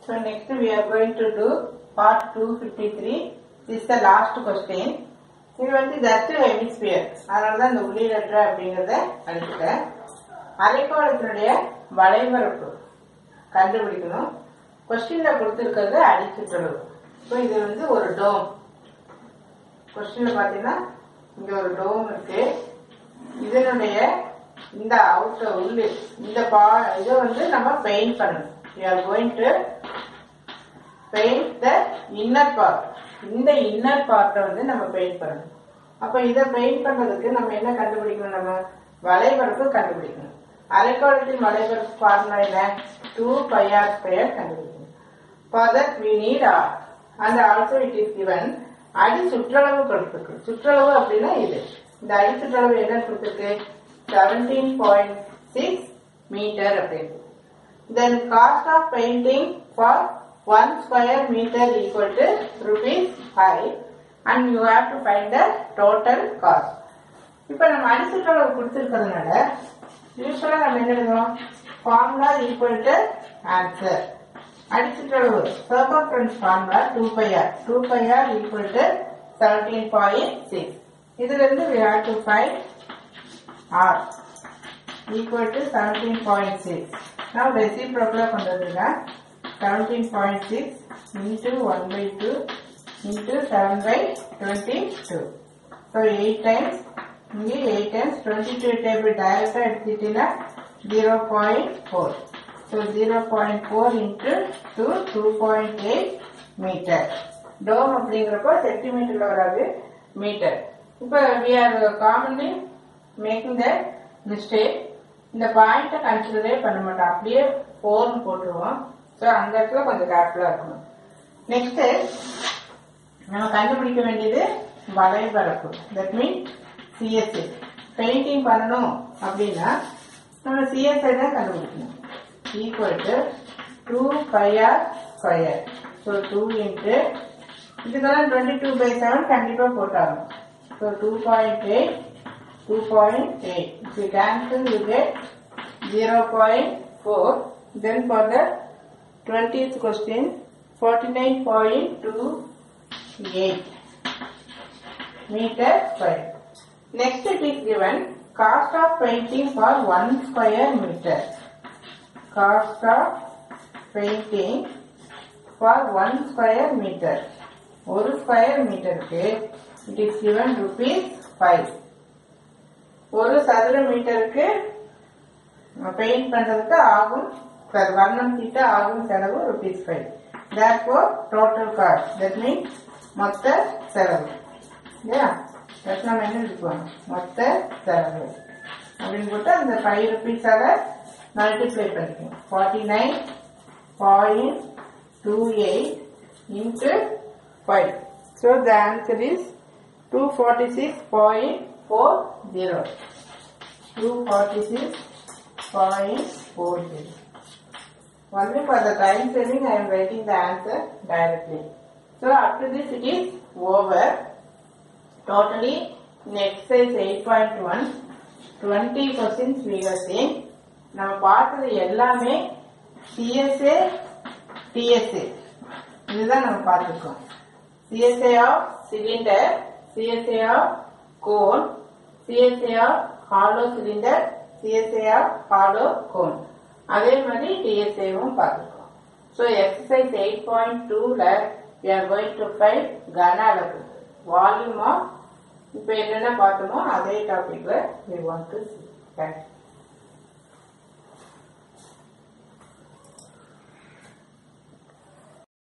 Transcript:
So next we are going to do part 253. This is the last question. இது வந்து just hemisphere அதனால தான் இந்த உள்ளீடற்ற அப்படிங்கிறத அடிச்சுட்டேன் அரைக்கோளத்தினுடைய வளைபரப்பு கண்டுபிடிக்கணும் கொஸ்டின்ல கொடுத்துருக்கிறது அடிச்சுட்டுறது இப்போ இது வந்து ஒரு டோம் கொஸ்டின்ல பாத்தீங்கன்னா இங்க ஒரு டோம் இருக்கு இதனுடைய இந்த அவுட்டர் உள்ளு இந்த பா இதை வந்து நம்ம பெயிண்ட் பண்ணணும் we are going to paint the inner part இந்த இன்னர் பார்ட்டை வந்து நம்ம பெயிண்ட் பண்ணணும் அப்ப இதை பெயிண்ட் பண்றதுக்கு நம்ம என்ன கண்டுபிடிக்கணும் நம்ம வளைபரப்பு கண்டுபிடிக்கணும் அரைக்கோளத்தின் வளைபரப்பு ஃபார்முலா என்ன டூ பை ஆர் ஸ்கொயர் கண்டுபிடிக்கணும் for that we need r and also it is given அடி சுற்றளவு கொடுத்துருக்கு சுற்றளவு அப்படின்னா இது இந்த அடி சுற்றளவு என்ன கொடுத்துருக்கு செவன்டீன் பாயிண்ட் சிக்ஸ் மீட்டர் அப்படின்னு then cost of painting for one square metre equal to rupees five and you have to find the total cost இப்போ நம்ம அடி சுற்றளவு கொடுத்துருக்கிறதுனால யூஸ்வலாக நம்ம என்ன எழுதுவோம் ஃபார்முலா ஈக்குவல் டு ஆன்சர் அடிச்சுற்றளவு circumference formula two pi r two pi r equal to seventeen point six இதுல இருந்து we have to find r equal to seventeen point six now reciprocal பண்றதுன்னா seventeen point six into one by two into seven by twenty two so eight times இங்கே eight times twenty two table டைரக்டா எடுத்துட்டீங்கன்னா zero point four so zero point four into two two point eight metre டோம் அப்படிங்கிறப்போ சென்டிமீட்டர்ல வராது metre இப்போ we are commonly making the mistake இந்த பாயிண்ட்டை கன்சிடரே பண்ண மாட்டோம் அப்படியே ஃபோர்னு போட்டுருவோம் ஸோ அந்த இடத்துல கொஞ்சம் கேர்ஃபுல்லாக இருக்கணும் நெக்ஸ்ட் நம்ம கண்டுபிடிக்க வேண்டியது வளைபரப்பு தட் மீன் சிஎஸ்ஏ பெயிண்டிங் பண்ணணும் அப்படின்னா நம்ம சிஎஸ்ஐ தான் கண்டுபிடிக்கணும் equal to two pi r square so two into இதுக்கெல்லாம் டுவெண்ட்டி டூ பை செவன் கண்டிப்பாக போட்டாகணும் so two point eight two point eight if you cancel you get zero point four then for the twentieth question forty nine point two eight meter square. Next it is given cost of painting for 1 square meter. Cost of painting for 1 square meter. ஒரு square மீட்டருக்கு it is given rupees 5 ஒரு சதுர மீட்டருக்கு paint பண்றதுக்கு ஆகும் sir வர்ணம் தீட்ட ஆகும் செலவு rupees five therefore total cost that means மொத்த செலவு இல்லையா ஃபர்ஸ்ட் நம்ம என்ன எடுத்துக்குவோம் மொத்த செலவு அப்படின்னு போட்டு அந்த ஃபைவ் ருபீஸால மல்டிப்ளை பண்ணிக்கணும் forty nine point two eight into five so the answer is two forty six point four zero two forty six point four zero Only for the time saving, I am writing the answer directly. So up to this, it is over. Totally, in exercise 8.1, 20 questions we were seeing. நம்ம பார்த்தது எல்லாமே CSA DSA இதுதான் நம்ம பார்த்துருக்கோம் CSA of cylinder CSA of cone CSA of hollow cylinder CSA of hollow cone அதே மாதிரி டிஎஸ்ஏவும் பார்த்துருக்கோம் ஸோ எக்ஸசைஸ் எயிட் பாயிண்ட் டூல we are going to find கன அளவு வால்யூம் ஆஃப் இப்போ என்னென்ன பார்த்தோமோ அதே டாபிக்ல we want to see. Thank you.